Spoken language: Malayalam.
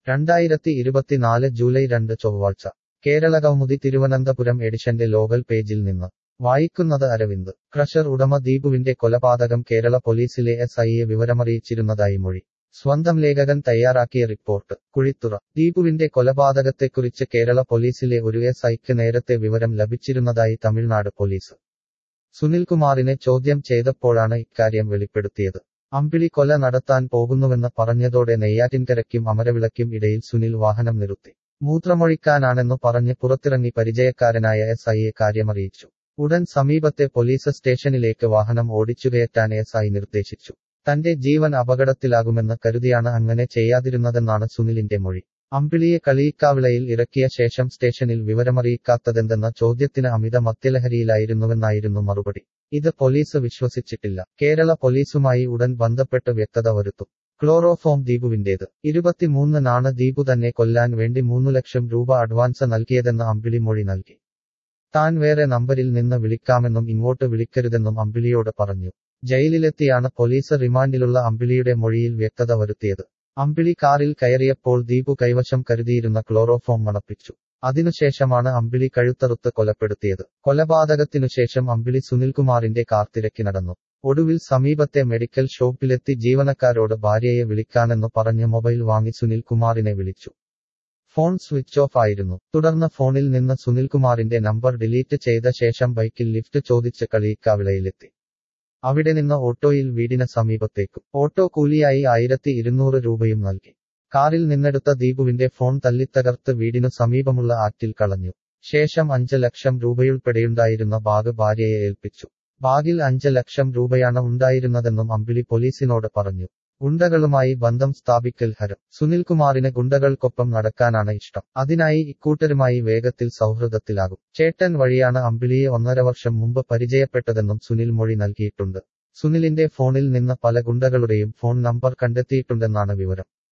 രണ്ടായിരത്തി ഇരുപത്തിനാല് ജൂലൈ രണ്ട് ചൊവ്വാഴ്ച കേരളകൗമുദി തിരുവനന്തപുരം എഡിഷന്റെ ലോകൽ പേജിൽ നിന്ന് വായിക്കുന്നത് അരവിന്ദ് ക്രഷർ ഉടമ ദീപുവിന്റെ കൊലപാതകം കേരള പോലീസിലെ എസ് ഐയെ വിവരമറിയിച്ചിരുന്നതായി മൊഴി സ്വന്തം ലേഖകൻ തയ്യാറാക്കിയ റിപ്പോർട്ട് കുഴിത്തുറ ദീപുവിന്റെ കൊലപാതകത്തെക്കുറിച്ച് കേരള പോലീസിലെ ഒരു എസ് ഐക്ക് നേരത്തെ വിവരം ലഭിച്ചിരുന്നതായി തമിഴ്നാട് പോലീസ് സുനിൽകുമാറിനെ ചോദ്യം ചെയ്തപ്പോഴാണ് ഇക്കാര്യം വെളിപ്പെടുത്തിയത് അമ്പിളി കൊല നടത്താൻ പോകുന്നുവെന്ന് പറഞ്ഞതോടെ നെയ്യാറ്റിൻകരയ്ക്കും അമരവിളയ്ക്കും ഇടയിൽ സുനിൽ വാഹനം നിർത്തി മൂത്രമൊഴിക്കാനാണെന്നു പറഞ്ഞ് പുറത്തിറങ്ങി പരിചയക്കാരനായ എസ് ഐയെ കാര്യമറിയിച്ചു ഉടൻ സമീപത്തെ പോലീസ് സ്റ്റേഷനിലേക്ക് വാഹനം ഓടിച്ചുകയറ്റാൻ എസ് ഐ നിർദ്ദേശിച്ചു തന്റെ ജീവൻ അപകടത്തിലാകുമെന്ന് കരുതിയാണ് അങ്ങനെ ചെയ്യാതിരുന്നതെന്നാണ് സുനിലിന്റെ മൊഴി അമ്പിളിയെ കളിയിക്കാവിളയിൽ ഇറക്കിയ ശേഷം സ്റ്റേഷനിൽ വിവരമറിയിക്കാത്തതെന്തെന്ന ചോദ്യത്തിന് അമിത മദ്യലഹരിയിലായിരുന്നുവെന്നായിരുന്നു മറുപടി ഇത് പോലീസ് വിശ്വസിച്ചിട്ടില്ല കേരള പോലീസുമായി ഉടൻ ബന്ധപ്പെട്ട് വ്യക്തത വരുത്തും ക്ലോറോഫോം ദീപുവിന്റേത് ഇരുപത്തിമൂന്നിനാണ് ദീപു തന്നെ കൊല്ലാൻ വേണ്ടി മൂന്നു ലക്ഷം രൂപ അഡ്വാൻസ് നൽകിയതെന്ന് അമ്പിളി മൊഴി നൽകി താൻ വേറെ നമ്പരിൽ നിന്ന് വിളിക്കാമെന്നും ഇങ്ങോട്ട് വിളിക്കരുതെന്നും അമ്പിളിയോട് പറഞ്ഞു ജയിലിലെത്തിയാണ് പോലീസ് റിമാൻഡിലുള്ള അമ്പിളിയുടെ മൊഴിയിൽ വ്യക്തത വരുത്തിയത് അമ്പിളി കാറിൽ കയറിയപ്പോൾ ദീപു കൈവശം കരുതിയിരുന്ന ക്ലോറോഫോം മണപ്പിച്ചു അതിനുശേഷമാണ് അമ്പിളി കഴുത്തറുത്ത് കൊലപ്പെടുത്തിയത് കൊലപാതകത്തിനുശേഷം അമ്പിളി സുനിൽകുമാറിന്റെ കാർ തിരക്കി നടന്നു ഒടുവിൽ സമീപത്തെ മെഡിക്കൽ ഷോപ്പിലെത്തി ജീവനക്കാരോട് ഭാര്യയെ വിളിക്കാനെന്നു പറഞ്ഞ് മൊബൈൽ വാങ്ങി സുനിൽകുമാറിനെ വിളിച്ചു ഫോൺ സ്വിച്ച് ഓഫ് ആയിരുന്നു തുടർന്ന് ഫോണിൽ നിന്ന് സുനിൽകുമാറിന്റെ നമ്പർ ഡിലീറ്റ് ചെയ്ത ശേഷം ബൈക്കിൽ ലിഫ്റ്റ് ചോദിച്ച് കളിയിക്കാവിളയിലെത്തി അവിടെ നിന്ന് ഓട്ടോയിൽ വീടിന് സമീപത്തേക്കും ഓട്ടോ കൂലിയായി ആയിരത്തി ഇരുന്നൂറ് രൂപയും നൽകി കാറിൽ നിന്നെടുത്ത ദീപുവിന്റെ ഫോൺ തല്ലിത്തകർത്ത് വീടിനു സമീപമുള്ള ആറ്റിൽ കളഞ്ഞു ശേഷം അഞ്ച് ലക്ഷം രൂപയുൾപ്പെടെയുണ്ടായിരുന്ന ബാഗ് ഭാര്യയെ ഏൽപ്പിച്ചു ബാഗിൽ അഞ്ച് ലക്ഷം രൂപയാണ് ഉണ്ടായിരുന്നതെന്നും അമ്പിളി പോലീസിനോട് പറഞ്ഞു ഗുണ്ടകളുമായി ബന്ധം സ്ഥാപിക്കൽ ഹരം സുനിൽകുമാറിന് ഗുണ്ടകൾക്കൊപ്പം നടക്കാനാണ് ഇഷ്ടം അതിനായി ഇക്കൂട്ടരുമായി വേഗത്തിൽ സൗഹൃദത്തിലാകും ചേട്ടൻ വഴിയാണ് അമ്പിളിയെ ഒന്നര വർഷം മുമ്പ് പരിചയപ്പെട്ടതെന്നും സുനിൽ മൊഴി നൽകിയിട്ടുണ്ട് സുനിലിന്റെ ഫോണിൽ നിന്ന് പല ഗുണ്ടകളുടെയും ഫോൺ നമ്പർ കണ്ടെത്തിയിട്ടുണ്ടെന്നാണ് വിവരം